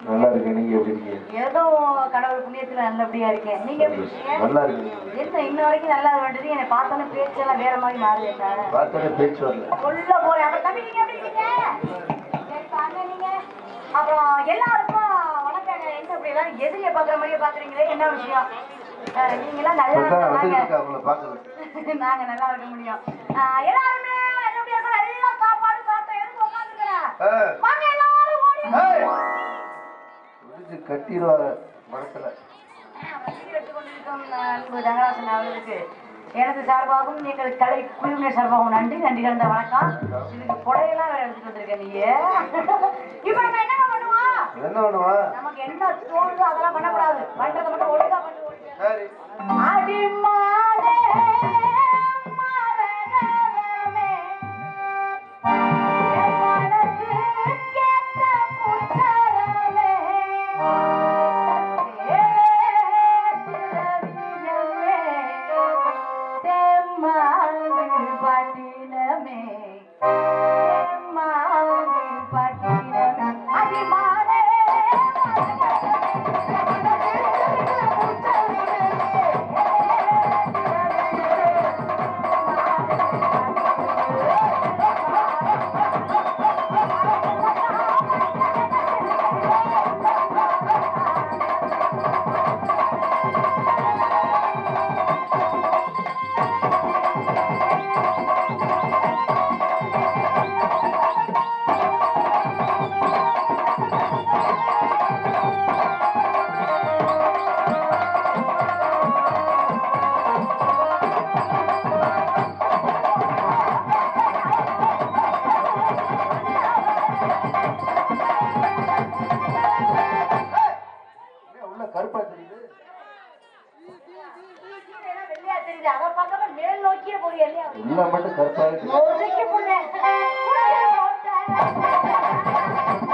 நல்லா இருக்கேன் நீங்க எப்படி இருக்கீங்க ஏதோ கடவுள் புண்ணியத்துல நல்லபடியா இருக்கேன் நீங்க எப்படி இருக்கீங்க நல்லா இருக்கீங்க என்ன இன்ன வரைக்கும் நல்லா வேண்டியது என்னை பார்த்தோன்னே பேச்செல்லாம் வேற மாதிரி மாறுது சார் பார்த்தோன்னே பேச்சு வரல சொல்ல போறேன் அப்புறம் தம்பி நீங்க எப்படி இருக்கீங்க சரி, பாருங்க நீங்க அப்புறம் எல்லாருக்கும் வணக்கங்க என்ன இப்படி எல்லாரும் எதிரியை பாக்குற மாதிரியே பாக்குறீங்களே என்ன விஷயம் அஹ், நீங்களாம் நல்லா இப்பதான் இருந்தா வந்துட்டு அவங்கள பாக்குறது நாங்க நல்லா இருக்க முடியும் அஹ், எல்லாருமே நல்லபடியா இருக்கணும் நல்லா சாப்பாடு சாப்பிட்டு எதுக்கு உட்காந்துக்கிறேன் வாங்க எல்லாரும் ஓடி முடிச்சு கட்டிடுவாங்க மனசுல எடுத்துக்கொண்டிருக்கும் அன்பு ரங்கராசன் அவர்களுக்கு எனது சார்பாகவும் எங்கள் கலை குழுவினர் சார்பாகவும் நன்றி நன்றி கலந்த வணக்கம் இதுக்கு புடையெல்லாம் வேற எடுத்துட்டு வந்திருக்க நீ இப்ப நம்ம என்ன பண்ணுவோம் என்ன பண்ணுவா நமக்கு என்ன தோணுதோ அதெல்லாம் பண்ணக்கூடாது பண்றதை மட்டும் ஒழுங்கா பண்ணி ஓடிக்க. சரி அடிமானே மரகதமே, என் மனதுக்கேத்த புத்தரமே, ஏத்திரவியமே, தெம்மாங்கு பட்டினமே, தெம்மாங்கு பட்டினமே, அடிமானே என்ன உள்ள கருப்பா தெரியுது இதெல்லாம் வெள்ளையா தெரியுது. அதை பார்க்காம மேல் நோக்கியே போறியே இல்லையா? உள்ள மட்டும் கருப்பா இருக்கு ஒதுக்கி புள்ள. புள்ளைய போட்ட.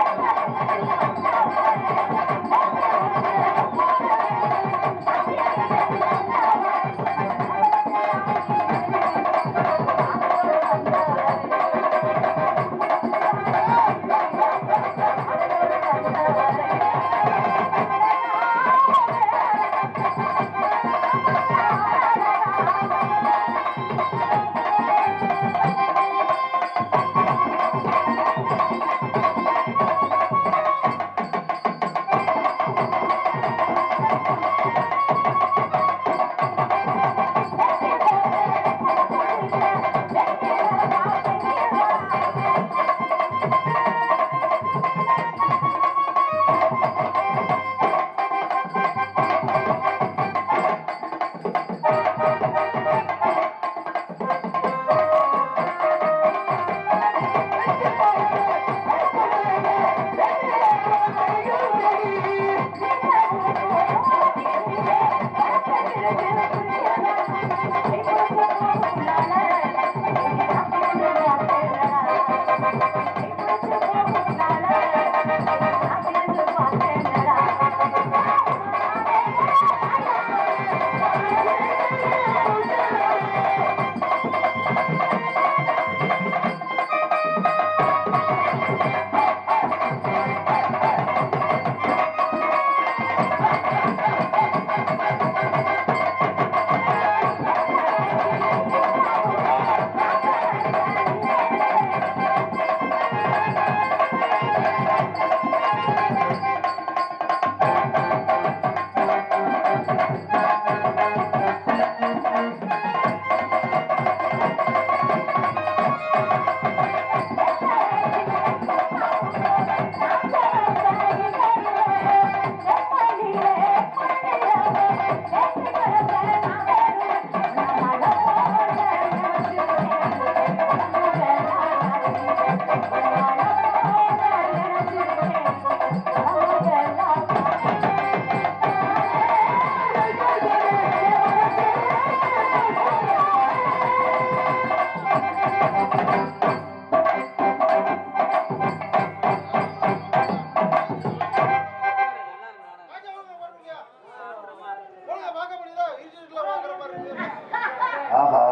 ஆஹா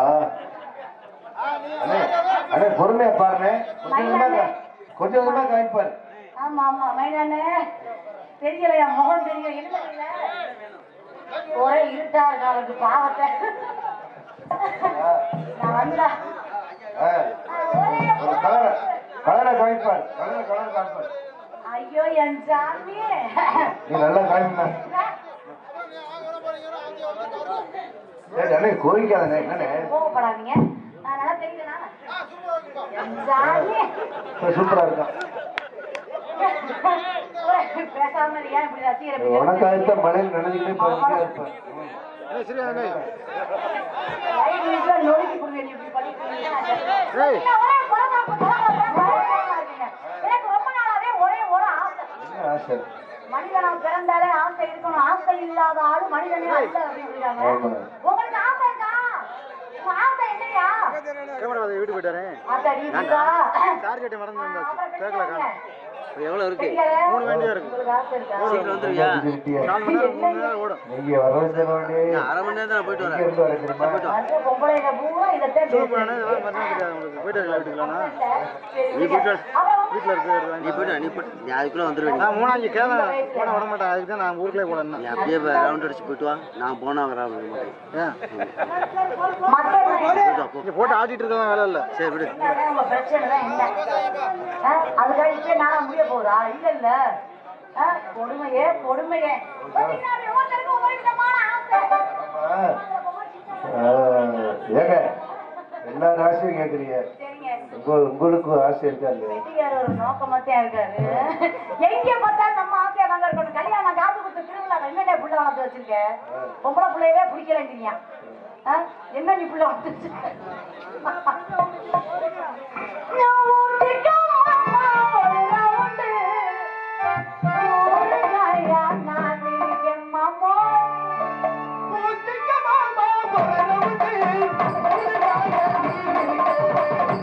அண்ணே அண்ணே பொறுமையா பாருண்ணே கொஞ்சம் கொஞ்சமா கா- கொஞ்சம் கொஞ்சமா காமிப்பாரு ஆமா ஆமா மைனானே தெரியல என் முகம் தெரியல என்ன தெரியல ஒரே இருட்டா இருக்கா அவருக்கு பாவத்தை நான் வந்தா ஆ, ஒரு கலரை கலரை காமிப்பார் கலரை கலர் காமிப்பார் ஐயோ என் சாமி நீ நல்லா காமிப்பா சரி அண்ணே கோவிக்காதண்ணே என்னண்ணே கோவப்படாதீங்க நான் நல்லா தெரியலனா என் சாமி இப்ப சூப்பரா இருக்கான் பேசாம ஏன் இப்படி ரசிகரை உனக்காகத்த மழையில் நினைஞ்சுக்கிட்டே போயிட்டே இருப்பேன் ம். லைட் வீட்ல நொறுக்கி புடுங்க நீ இப்படி பண்ணிட்டு இருக்கீங்க. இல்ல, ஒரே குழந்தை, குழந்தை, குழந்தை இருக்கீங்க. எனக்கு ரொம்ப நாளாவே ஒரே ஒரு ஆசை என்ன ஆசை மனிதனா பிறந்தாலே ஆசை இருக்கணும் ஆசை இல்லாத ஆளு மனிதனே அல்ல அப்படின்னு சொல்றாங்க ஆமா. உங்களுக்கு ஆசை இருக்கா உங்க ஆசை என்னையா வீட்டுக்கு போயிட்டாரு ஆத்தாடி இருக்கா டார்கெட் மறந்து வந்தாச்சு அப்புறம் கேட்கல கேட்கல. எவ்வளவு இருக்கு தெரியல. மூணு வண்டியா இருக்கு உங்களுக்கு ஆசை இருக்கா சீக்கிரம் வந்துருவியா வந்துருக்கியா? நாலு மணி நேரம் மூணு மணி நேரம் ஓடும் நீங்க வரவேண்டிய வேண்டி நான் அரை மணி நேரம் தான் போயிட்டு இங்க வரேன் இருந்து வர தெரியுமா மற்ற பொம்பளைங்க பூரா இதைத்தான் சூப்பரான பேசுறாங்க. இதெல்லாம் மறந்து தெரியாது உங்களுக்கு போயிட்டு வீட்டுக்குலாம்னா சரி, நீ போயிட்டு அப்புறம் வீட்டில் இருக்கிறது நீ போயிட்டு வா, நீ போயிட்டு நீ அதுக்குள்ள வந்துருவேன் நான் மூணாஞ்சு கேள போன விட மாட்டேன் அதுக்கு தான் நான் ஊருக்குள்ளே போடணும் நீ அப்படியே ரவுண்ட் அடிச்சு போயிட்டு வா நான் போனா வர மாட்டேன் ஏன் மத்தவங்க போயிட்டு வா, போ இங்கே போட்டு ஆட்டிட்டு இருக்கலாம் வேலை இல்லை சரி விடு என்னதான் உங்க பிரச்சனை தான் என்ன ஆ, அது கழிச்சு நாளா முடிய போகுதா இல்ல இல்ல ஆ, கொடுமையே கொடுமையே பதினாறு ஒவ்வொருத்தருக்கும் ஒவ்வொரு விதமான ஆசை ஆமா. ஆ, ஏங்க எல்லா ராசியும் கேக்குறீங்க சரிங்க உங்க உங்களுக்கு ஆசை இருக்கா இல்லையா வெட்டிக்கார ஒரு நோக்கமாத்தான் இருக்காரு எங்க பார்த்தாலும் நம்ம ஆசையா தாங்க இருக்கணும் கல்யாணம் காது குத்து திருவிழா என்னடா புள்ள வளர்த்து வச்சிருக்க பொம்பளை பிள்ளையவே பிடிக்கலங்கிறீங்க ஆ? என்ன நீ புள்ள வளர்த்து வச்சிருக்க நான் ஊட்டிக்கு மாமா ஒரு ரவுண்டு. ஒரு நாயா நான் இருக்கேன் மாமா. ஊட்டிக்கு மாமா ஒரு ரவுண்டு. ஒரு நாயா நீ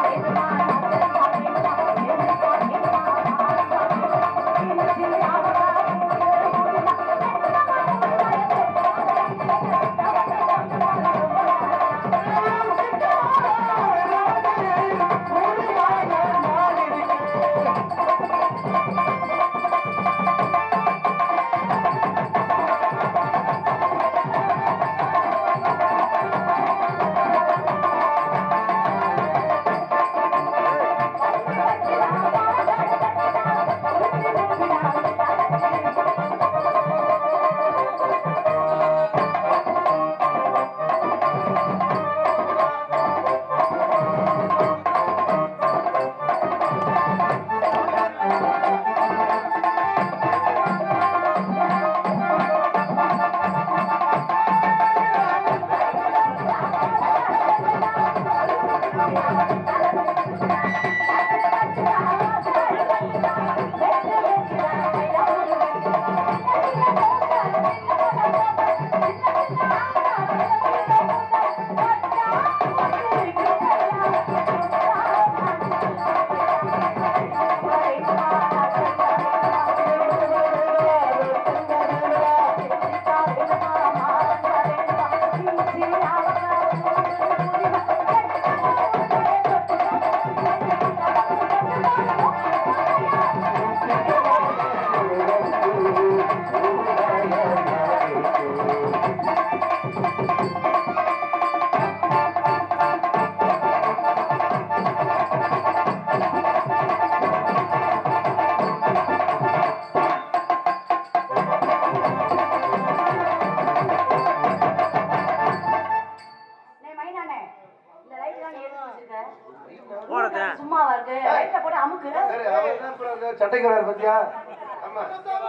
டேய் மைனானே, இந்த லைட்லாம் நீ எதுக்கு வச்சிருக்க? போடுறேன் சும்மாவா இருக்கு லைட்டை போட்டு அமுக்கு சரி அவர் என்ன பண்றாரு? சட்டைக்காரர் பத்தியா ஆமா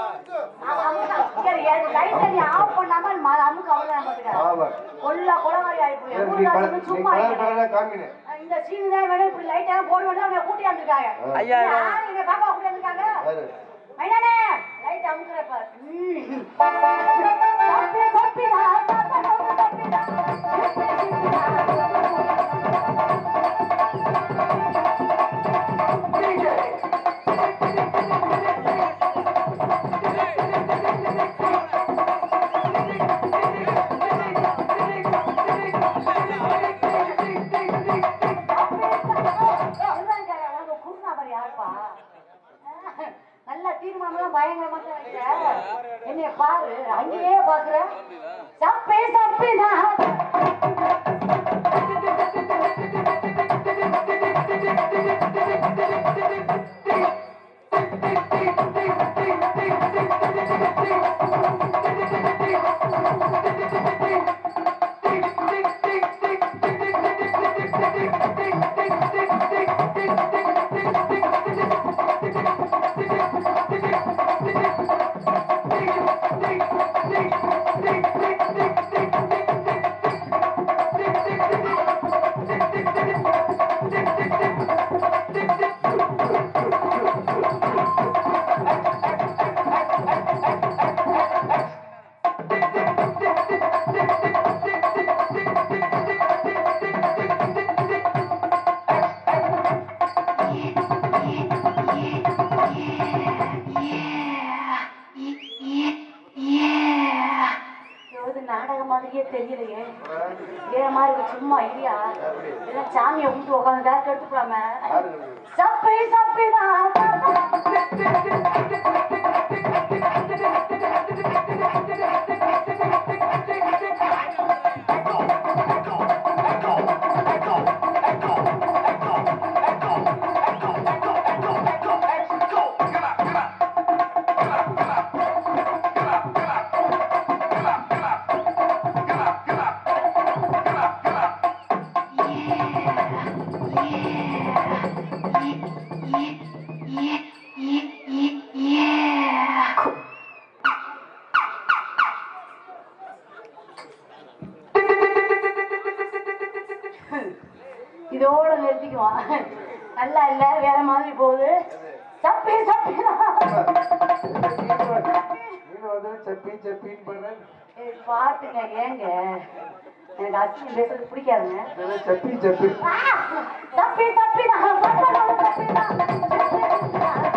அவன் அமுக்கு. சரி, என் லைட்டை நீ ஆஃப் பண்ணாம ம- அமுக்கு அவ்வளவுதான் பாத்துக்க. ஆமா கொல்லா கொலவாரி ஆயிப்போய். சரி, நீ ஊர்ல கல- வந்து நீ சும்மா கலர் இருக்க. கலரா காமினு இந்த சீனு தான் வேணும் இப்படி லைட் எல்லாம் போட வேண்டாம் அவனை கூட்டி வந்திருக்காங்க ஐயா யார் இங்க பாப்பா கூட்டி வந்திருக்காங்க யாரு மைனானே லைட் அமுக்குறப்ப ம். தப்பி, தப்பிடா, தப்பி, தப்பிடா. நல்லா தீர்மானம் பயங்கர பயங்கர மட்டும் வைக்கிற என்னைய பாரு அங்கேயே பாக்குற சப்பே சப்பினா இது நாடகம் மாதிரியே தெரியலையே வேற மாதிரி இருக்கு, சும்மா ஐடியா எல்லாம் சாமியை கும்பிட்டு உட்காந்து டேரக்ட் எடுத்துக்கலாம சப்பை சப்பைதான் இதோட நிறுத்திக்குவான் நல்லா இல்ல வேற மாதிரி போகுது சப்பி சப்பிதான் நீங்க வந்து செப்பி செப்பின்னு பண்ண ஏய், பாட்டுங்க ஏங்க எனக்கு அசிங்கம் பேசுறது பிடிக்காதுங்க செப்பி செப்பி ஆ! தப்பி தப்பி தான் பட்டணம் தப்பி தான்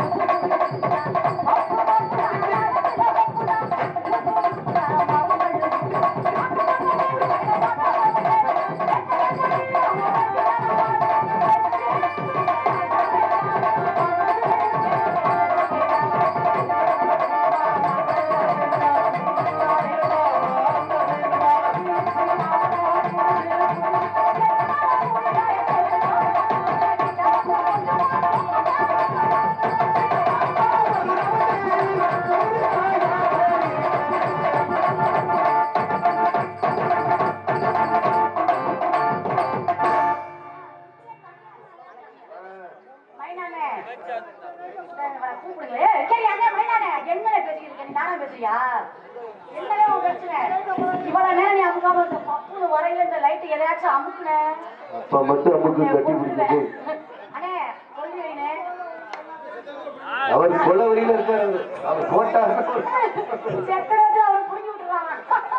மைனானே இவனை கூப்பிடுங்களே சரி அண்ணே மைனானே என்னடா பேசிக்கிட்டு இருக்க? நீ நானா பேசுறியா என்னடா உன் பிரச்சனை இவ்வளவு நேரம் நீ அமுக்காம இருந்த பப்புனு வரையில இந்த லைட் எதையாச்சும் அமுக்குன அப்ப மட்டும் அமுக்கு கட்டி பிடிச்சிட்டு அண்ணே சொல்லி வைனே அவர் கொள்ள வரியில இருக்காரு அவரு. அவர் போட்டா செத்துறது அவர் புடிங்கி விட்டுருவாங்க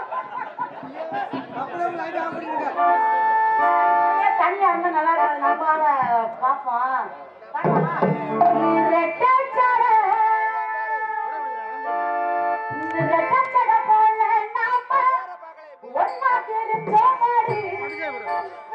ஏன் தண்ணி அந்த நல்லா இருக்காது நம்மளால பார்ப்போம் பார்க்கலாமா? ரெட்டச்சடை. இந்த ரெட்டச்சடை போல நாம ஒண்ணா தெரிஞ்சோமாடி.